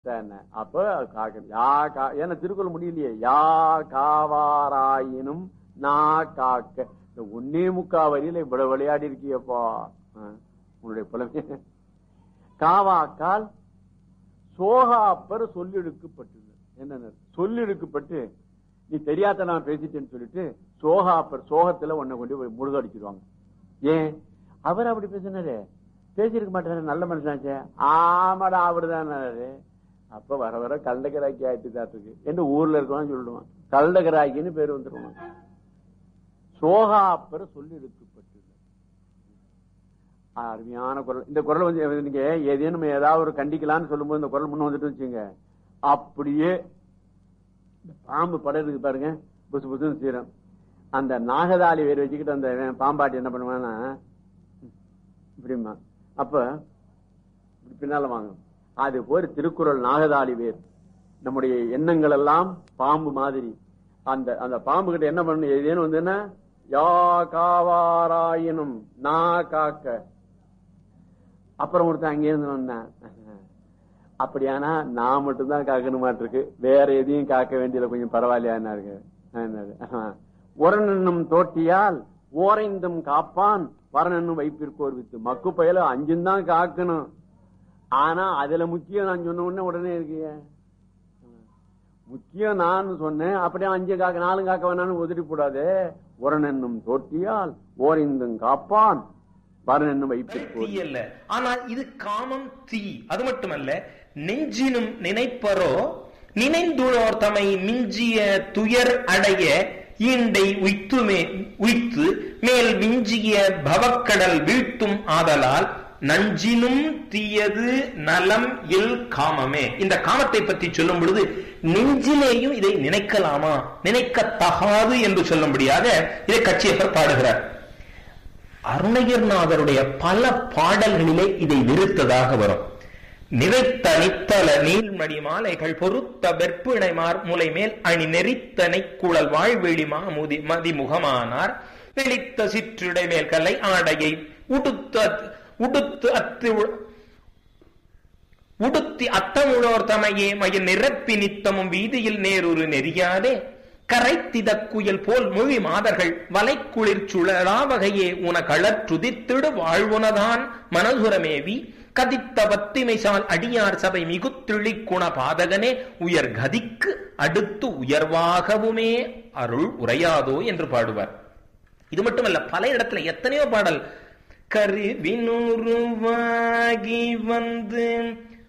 என்ன அப்ப காக்க யா கா ஏன்னா திருக்குறள் முடியலையே யா காவாராயினும் நா காக்க இந்த ஒன்னே முக்கா வரியில இவ்வளவு விளையாடி இருக்கியப்பா ஆ, உன்னுடைய புலமே காவாக்கால் சோகாப்பர் சொல்லிடுக்கப்பட்டது என்ன சொல்லிடுக்கப்பட்டு நீ தெரியாத நான் பேசிட்டேன்னு சொல்லிட்டு சோகாப்பர் சோகத்துல உன்னை கொண்டு போய் முழுதடிச்சிருவாங்க ஏன் அவர் அப்படி பேசினாரு பேசியிருக்க மாட்டாரு நல்ல மனுஷனாச்சே ஆமாடா அவருதான் அப்ப வர வர கள்ளகராக்கி ஆயிட்டு தான் இருக்கு என்று ஊர்ல இருக்கவன் சொல்லிடுவான் கள்ளகராக்கின்னு பேர் வந்துருவான் சோகாப்பர் சொல்லி எடுக்கப்பட்டது அருமையான குரல் இந்த குரல் வந்து நீங்க ஏதேனும் ஏதாவது ஒரு கண்டிக்கலாம்னு சொல்லும்போது இந்த குரல் முன்ன வந்துட்டு வச்சுங்க அப்படியே இந்த பாம்பு படம் இருக்கு பாருங்க புசு புசுன்னு சீரம் அந்த நாகதாளி வேறு வச்சுக்கிட்டு அந்த இவன் பாம்பாட்டி என்ன பண்ணுவான்னா இப்படிமா அப்ப இப்படி பின்னால வாங்க அது போய் திருக்குறள் நாகதாளி வேர் நம்முடைய எண்ணங்கள் எல்லாம் பாம்பு மாதிரி அந்த அந்த பாம்பு கிட்ட என்ன பண்ணணும் ஏதேனும் வந்துன்னா யா காவாராயினும் நா காக்க அப்புறம் ஒருத்தன் அங்கே இருந்து வந்தான் அப்படியானா நான் மட்டும்தான் காக்கணுமா இருக்கு வேற எதையும் காக்க வேண்டியது கொஞ்சம் பரவாயில்லையா என்ன இருக்கு என்னது உரனும் தோட்டியால் ஓரைந்தும் காப்பான் வரணும் வைப்பிற்கோர் வித்து மக்கு பயல அஞ்சும் தான் காக்கணும் ஆனா அதுல முக்கியம் நான் சொன்ன உடனே உடனே இருக்கிய முக்கியம் நான் சொன்னேன் அப்படியே அஞ்சு காக்க நாலு காக்க வேணாலும் உதறி கூடாது உரனென்னும் தோட்டியால் ஓரைந்தும் காப்பான் வரனென்னும் வைப்பிற்கோர் தீ அல்ல ஆனால் இது காமம் தீ அது மட்டுமல்ல நெஞ்சினும் நினைப்பரோ நினைந்துளோர் தமை மிஞ்சிய துயர் அடைய ஈண்டை உய்த்துமே உய்த்து மேல் மிஞ்சிய பவக்கடல் வீழ்த்தும் ஆதலால் நஞ்சினும் தீயது நலம் இல் காமமே இந்த காமத்தை பற்றி சொல்லும் பொழுது நெஞ்சிலேயும் இதை நினைக்கலாமா நினைக்கத்தகாது என்று சொல்லும்படியாக இதை கட்சியப்பர் பாடுகிறார் அருணகிரிநாதருடைய பல பாடல்களிலே இதை நிறுத்ததாக வரும் நிறைத்த நித்தல நீள்மணி மாலைகள் பொருத்த வெற்பிணைமார் முலை மேல் அணி நெறித்தனை குழல் வாழ்வெளிமா முதி மதிமுகமானார் வெளித்த சிற்றுடை மேல் கலை ஆடையை உடுத்த உடுத்து அத்து உடுத்தி அத்தமுழோர் தமையே மய நிரப்பி நித்தமும் வீதியில் நேருரு நெறியாதே கரைத்தித குயில் போல் மொழி மாதர்கள் வலைக்குளிர் சுழலா வகையே உன களற்றுதித்திடு வாழ்வுனதான் மனதுரமேவி கதித்த வத்திமைசால் அடியார் சபை மிகுத்திழி குண பாதகனே உயர் கதிக்கு அடுத்து உயர்வாகவுமே அருள் உரையாதோ என்று பாடுவார் இது மட்டுமல்ல பல இடத்துல எத்தனையோ பாடல் கருவினுருவாகி வந்து